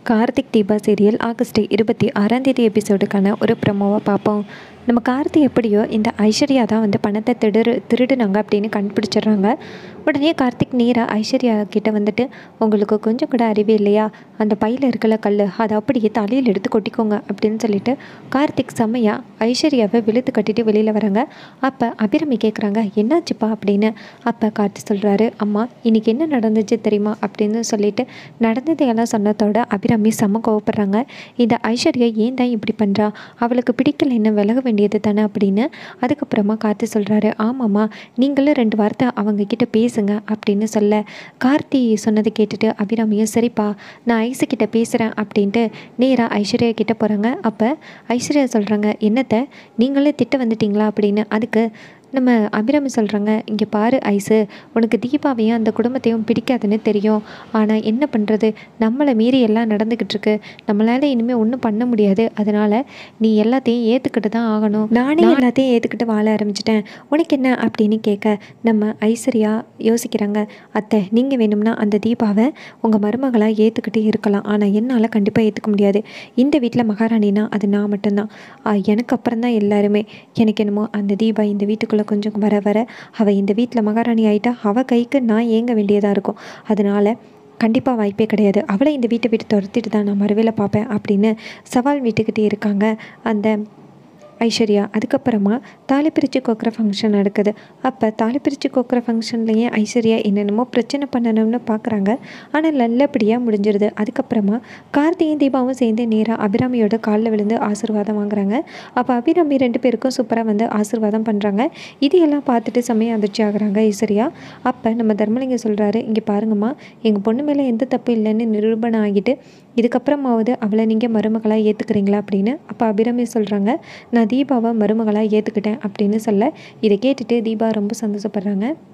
Karthik Deepa serial August இருபத்தி ஆறாம் தேதி எபிசோடுக்கான ஒரு ப்ரமோவை பார்ப்போம் நம்ம கார்த்தி எப்படியோ இந்த ஐஸ்வர்யா தான் வந்து பணத்தை திருடு திருடுனாங்க அப்படின்னு கண்டுபிடிச்சிடுறாங்க உடனே கார்த்திக் நேராக ஐஸ்வர்யா கிட்ட வந்துட்டு உங்களுக்கு கொஞ்சம் கூட அறிவே இல்லையா அந்த பையில் இருக்கல கல் அதை அப்படியே தலையில் எடுத்து கொட்டிக்கோங்க அப்படின்னு சொல்லிட்டு கார்த்திக் செம்மையா ஐஸ்வர்யாவை விழுத்து கட்டிட்டு வெளியில் வராங்க அப்போ அபிரமி கேட்குறாங்க என்னாச்சுப்பா அப்படின்னு அப்போ கார்த்தி சொல்கிறாரு அம்மா இன்னைக்கு என்ன நடந்துச்சு தெரியுமா அப்படின்னு சொல்லிட்டு நடந்ததையெல்லாம் சொன்னதோட அபிராமி செம்ம கோவப்படுறாங்க இந்த ஐஸ்வர்யா ஏன் தான் இப்படி பண்ணுறா அவளுக்கு பிடிக்கல என்ன விலக வேண்டியது தானே அப்படின்னு அதுக்கப்புறமா கார்த்தி சொல்கிறாரு ஆமாம்மா நீங்களும் ரெண்டு வார்த்தை அவங்க கிட்ட பேசுங்க அப்படின்னு சொல்ல கார்த்தி சொன்னதை கேட்டுட்டு அபிராமியும் சரிப்பா நான் ஐசு கிட்ட பேசுகிறேன் அப்படின்ட்டு நேராக ஐஸ்வர்யா கிட்ட போகிறாங்க அப்போ ஐஸ்வர்யா சொல்கிறாங்க என்னத்தை நீங்களே திட்ட வந்துட்டீங்களா அப்படின்னு அதுக்கு நம்ம அபிராமி சொல்கிறாங்க இங்கே பாரு ஐஸு உனக்கு தீபாவையும் அந்த குடும்பத்தையும் பிடிக்காதுன்னு தெரியும் ஆனால் என்ன பண்ணுறது நம்மளை மீறி எல்லாம் நடந்துக்கிட்டு இருக்கு நம்மளால் இனிமேல் ஒன்றும் பண்ண முடியாது அதனால் நீ எல்லாத்தையும் ஏற்றுக்கிட்டு தான் ஆகணும் நானே எல்லாத்தையும் ஏற்றுக்கிட்டு வாழ ஆரம்பிச்சிட்டேன் உனக்கு என்ன அப்படின்னு கேட்க நம்ம ஐஸ்வர்யா யோசிக்கிறாங்க அத்தை நீங்கள் வேணும்னா அந்த தீபாவை உங்கள் மருமகளாக ஏற்றுக்கிட்டு இருக்கலாம் ஆனால் என்னால் கண்டிப்பாக ஏற்றுக்க முடியாது இந்த வீட்டில் மகாராணினா அது நான் மட்டும்தான் ஆ, எனக்கு அப்புறம் தான் எல்லாருமே எனக்கு என்னமோ அந்த தீபா இந்த வீட்டுக்குள்ளே கொஞ்சம் வர வர அவள் இந்த வீட்டில் மகாராணி ஆயிட்டா அவள் கைக்கு நான் ஏங்க வேண்டியதாக இருக்கும் அதனால் கண்டிப்பாக வாய்ப்பே கிடையாது அவளை இந்த வீட்டை விட்டு துரத்திட்டு தான் நான் மறுவேளை பார்ப்பேன் அப்படின்னு சவால் விட்டுக்கிட்டே இருக்காங்க அந்த ஐஸ்வர்யா அதுக்கப்புறமா தாலி பிரித்து கோக்குற ஃபங்க்ஷன் நடக்குது அப்போ தாலி பிரித்து கோக்குற ஃபங்க்ஷன்லேயே ஐஸ்வர்யா என்னென்னமோ பிரச்சனை பண்ணணும்னு பார்க்குறாங்க ஆனால் நல்லபடியாக முடிஞ்சிருது அதுக்கப்புறமா கார்த்தியும் தீபாவும் சேர்ந்து நேராக அபிராமியோட காலில் விழுந்து ஆசீர்வாதம் வாங்குறாங்க அப்போ அபிராமி ரெண்டு பேருக்கும் சூப்பராக வந்து ஆசீர்வாதம் பண்ணுறாங்க இது எல்லாம் பார்த்துட்டு செம்மையாக அதிர்ச்சி ஆகுறாங்க ஐஸ்வர்யா அப்போ நம்ம தர்மலிங்கம் சொல்கிறாரு இங்கே பாருங்கம்மா எங்கள் பொண்ணு மேலே எந்த தப்பு இல்லைன்னு நிரூபணம் ஆகிட்டு இதுக்கப்புறமாவது அவளை நீங்கள் மருமகளாக ஏற்றுக்கிறீங்களா அப்படின்னு அப்போ அபிராமி சொல்கிறாங்க நான் தீபாவை மருமகளாக ஏற்றுக்கிட்டேன் அப்படின்னு சொல்ல இதை கேட்டுட்டு தீபா ரொம்ப சந்தோஷப்படுறாங்க